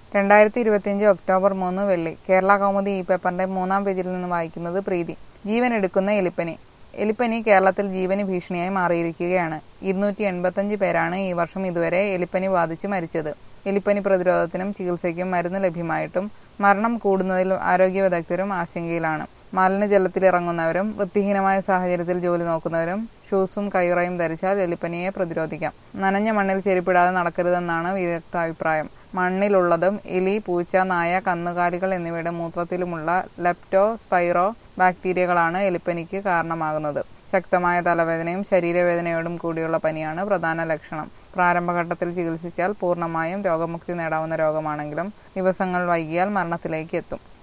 രണ്ടായിരത്തി ഇരുപത്തിയഞ്ച് ഒക്ടോബർ മൂന്ന് വെള്ളി കേരള കൗമുദി ഈ പേപ്പറിന്റെ മൂന്നാം പേജിൽ നിന്ന് വായിക്കുന്നത് പ്രീതി ജീവൻ എടുക്കുന്ന എലിപ്പനി എലിപ്പനി കേരളത്തിൽ ജീവന് ഭീഷണിയായി മാറിയിരിക്കുകയാണ് ഇരുന്നൂറ്റി എൺപത്തഞ്ച് പേരാണ് ഈ വർഷം ഇതുവരെ എലിപ്പനി ബാധിച്ച് മരിച്ചത് എലിപ്പനി പ്രതിരോധത്തിനും ചികിത്സയ്ക്കും മരുന്ന് ലഭ്യമായിട്ടും മരണം കൂടുന്നതിൽ ആരോഗ്യ വിദഗ്ധരും ആശങ്കയിലാണ് മലിനജലത്തിലിറങ്ങുന്നവരും വൃത്തിഹീനമായ സാഹചര്യത്തിൽ ജോലി നോക്കുന്നവരും ഷൂസും കൈറയും ധരിച്ചാൽ എലിപ്പനിയെ പ്രതിരോധിക്കാം നനഞ്ഞ മണ്ണിൽ ചെരുപ്പിടാതെ നടക്കരുതെന്നാണ് വിദഗ്ധ അഭിപ്രായം മണ്ണിലുള്ളതും എലി പൂച്ച നായ കന്നുകാലികൾ എന്നിവയുടെ മൂത്രത്തിലുമുള്ള ലെപ്റ്റോ സ്പൈറോ ബാക്ടീരിയകളാണ് എലിപ്പനിക്ക് കാരണമാകുന്നത് ശക്തമായ തലവേദനയും ശരീരവേദനയോടും കൂടിയുള്ള പനിയാണ് പ്രധാന ലക്ഷണം പ്രാരംഭഘട്ടത്തിൽ ചികിത്സിച്ചാൽ പൂർണ്ണമായും രോഗമുക്തി നേടാവുന്ന രോഗമാണെങ്കിലും ദിവസങ്ങൾ വൈകിയാൽ മരണത്തിലേക്ക് എത്തും